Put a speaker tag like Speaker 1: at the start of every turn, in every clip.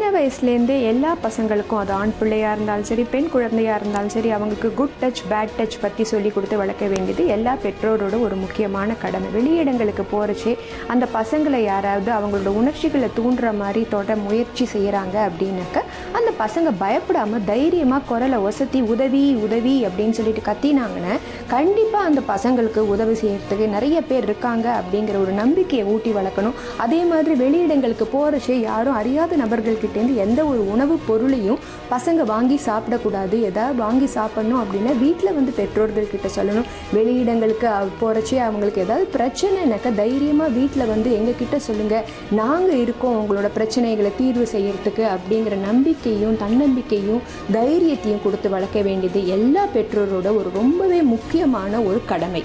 Speaker 1: வயசுலேருந்தே எல்லா பசங்களுக்கும் அது ஆண் பிள்ளையாக இருந்தாலும் சரி பெண் குழந்தையாக இருந்தாலும் சரி அவங்களுக்கு குட் டச் பேட் டச் பற்றி சொல்லி கொடுத்து வளர்க்க வேண்டியது எல்லா பெற்றோரோட ஒரு முக்கியமான கடமை வெளியிடங்களுக்கு போகிறச்சே அந்த பசங்களை யாராவது அவங்களோட உணர்ச்சிகளை தூண்டுற மாதிரி தொட முயற்சி செய்கிறாங்க அப்படின்னாக்க அந்த பசங்க பயப்படாமல் தைரியமாக குரலை ஒசத்தி உதவி உதவி அப்படின்னு சொல்லிட்டு கத்தினாங்கன்னா கண்டிப்பாக அந்த பசங்களுக்கு உதவி செய்யறதுக்கு நிறைய பேர் இருக்காங்க அப்படிங்கிற ஒரு நம்பிக்கையை ஊட்டி வளர்க்கணும் அதே மாதிரி வெளியிடங்களுக்கு போகிறச்சே யாரும் அறியாத நபர்கள்கிட்டேருந்து எந்த ஒரு உணவுப் பொருளையும் பசங்க வாங்கி சாப்பிடக்கூடாது ஏதாவது வாங்கி சாப்பிடணும் அப்படின்னா வீட்டில் வந்து பெற்றோர்கள் கிட்ட சொல்லணும் வெளியிடங்களுக்கு போகிறச்சே அவங்களுக்கு ஏதாவது பிரச்சனைனாக்கா தைரியமாக வீட்டில் வந்து எங்ககிட்ட சொல்லுங்கள் நாங்கள் இருக்கோம் உங்களோட பிரச்சனைகளை தீர்வு செய்யறதுக்கு அப்படிங்கிற நம்பிக்கையும் தன்னம்பிக்கையும் தைரியத்தையும் கொடுத்து வளர்க்க வேண்டியது எல்லா பெற்றோரோட ஒரு ரொம்பவே முக்கியமான ஒரு கடமை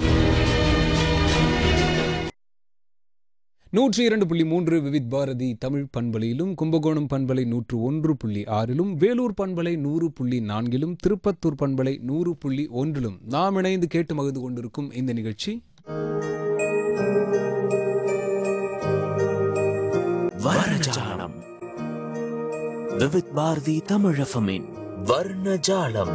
Speaker 2: நூற்றி இரண்டு புள்ளி மூன்று விவித் பாரதி தமிழ் பண்பலையிலும் கும்பகோணம் பண்பலை நூற்று ஒன்று புள்ளி ஆறிலும் வேலூர் பண்பலை நூறு புள்ளி நான்கிலும் திருப்பத்தூர் பண்பலை நூறு புள்ளி ஒன்றிலும் நாம் இணைந்து கேட்டு மகிழ்ந்து கொண்டிருக்கும் இந்த நிகழ்ச்சி
Speaker 3: வர்ணஜாலம் விவித் பாரதி தமிழஃபமின் வர்ணஜாலம்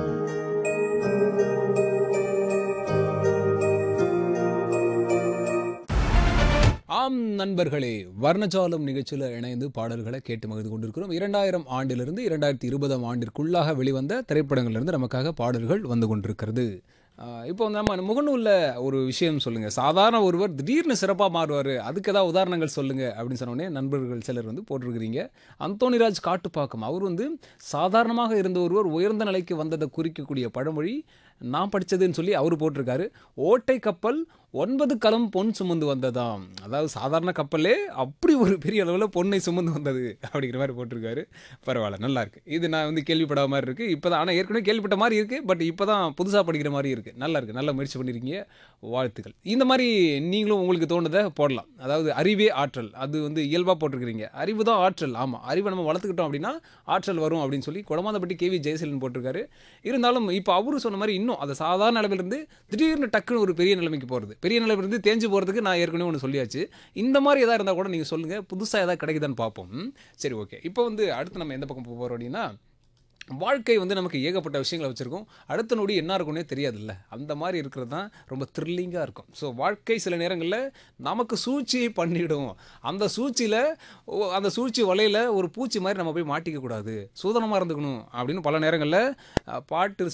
Speaker 2: ஆம் நண்பர்களே வர்ணஜாலம் நிகழ்ச்சியில் இணைந்து பாடல்களை கேட்டு மகிழ்ந்து கொண்டிருக்கிறோம் இரண்டாயிரம் ஆண்டிலிருந்து இரண்டாயிரத்தி இருபதாம் ஆண்டிற்குள்ளாக வெளிவந்த திரைப்படங்களிலிருந்து நமக்காக பாடல்கள் வந்து கொண்டிருக்கிறது ஆஹ் இப்போ நம்ம முகநூலில் ஒரு விஷயம் சொல்லுங்கள் சாதாரண ஒருவர் திடீர்னு சிறப்பாக மாறுவார் அதுக்கு ஏதாவது உதாரணங்கள் சொல்லுங்கள் அப்படின்னு சொன்ன உடனே நண்பர்கள் சிலர் வந்து போட்டிருக்கிறீங்க அந்தோனிராஜ் காட்டுப்பாக்கம் அவர் வந்து சாதாரணமாக இருந்த ஒருவர் உயர்ந்த நிலைக்கு வந்ததை குறிக்கக்கூடிய பழமொழி நான் படித்ததுன்னு சொல்லி அவர் போட்டிருக்காரு ஓட்டை கப்பல் ஒன்பது களம் பொன் சுமந்து வந்ததாம் அதாவது சாதாரண கப்பலே அப்படி ஒரு பெரிய அளவில் பொன்னை சுமந்து வந்தது அப்படிங்கிற மாதிரி போட்டிருக்காரு பரவாயில்ல நல்லா இருக்கு இது நான் வந்து கேள்விப்படாத மாதிரி இருக்கு இப்போ தான் ஆனால் ஏற்கனவே கேள்விப்பட்ட மாதிரி இருக்கு பட் இப்போ தான் புதுசாக படிக்கிற மாதிரி இருக்கு நல்லா இருக்கு நல்ல முயற்சி பண்ணியிருக்கீங்க வாழ்த்துக்கள் இந்த மாதிரி நீங்களும் உங்களுக்கு தோணுதை போடலாம் அதாவது அறிவே ஆற்றல் அது வந்து இயல்பாக போட்டிருக்கிறீங்க அறிவு தான் ஆற்றல் ஆமாம் அறிவை நம்ம வளர்த்துக்கிட்டோம் அப்படின்னா ஆற்றல் வரும் அப்படின்னு சொல்லி குடமாந்தப்பட்டி கேவி ஜெயசீலன் போட்டிருக்காரு இருந்தாலும் இப்போ அவரு சொன்ன மாதிரி இன்னும் அது சாதாரண நிலைமையிலிருந்து திடீர்னு டக்குன்னு ஒரு பெரிய நிலைமைக்கு போகிறது பெரிய நிலைமையிலிருந்து தேஞ்சு போகிறதுக்கு நான் ஏற்கனவே ஒன்று சொல்லியாச்சு இந்த மாதிரி எதாவது இருந்தால் கூட நீங்கள் சொல்லுங்கள் புதுசாக எதாவது கிடைக்குதான்னு பார்ப்போம் ம்? சரி ஓகே இப்போ வந்து அடுத்து நம்ம எந்த பக்கம் போக போகிறோம் அப்படின்னா வாழ்க்கை வந்து நமக்கு ஏகப்பட்ட விஷயங்களை வச்சுருக்கோம் அடுத்த நொடி என்ன இருக்கும்னே தெரியாதுல்ல அந்த மாதிரி இருக்கிறது தான் ரொம்ப த்ரில்லிங்காக இருக்கும் ஸோ வாழ்க்கை சில நேரங்களில் நமக்கு சூழ்ச்சியை பண்ணிடும் அந்த சூழ்ச்சியில் அந்த சூழ்ச்சி வலையில் ஒரு பூச்சி மாதிரி நம்ம போய் மாட்டிக்க கூடாது சூதனமாக இருந்துக்கணும் அப்படின்னு பல நேரங்களில் அஹ், பாட்டு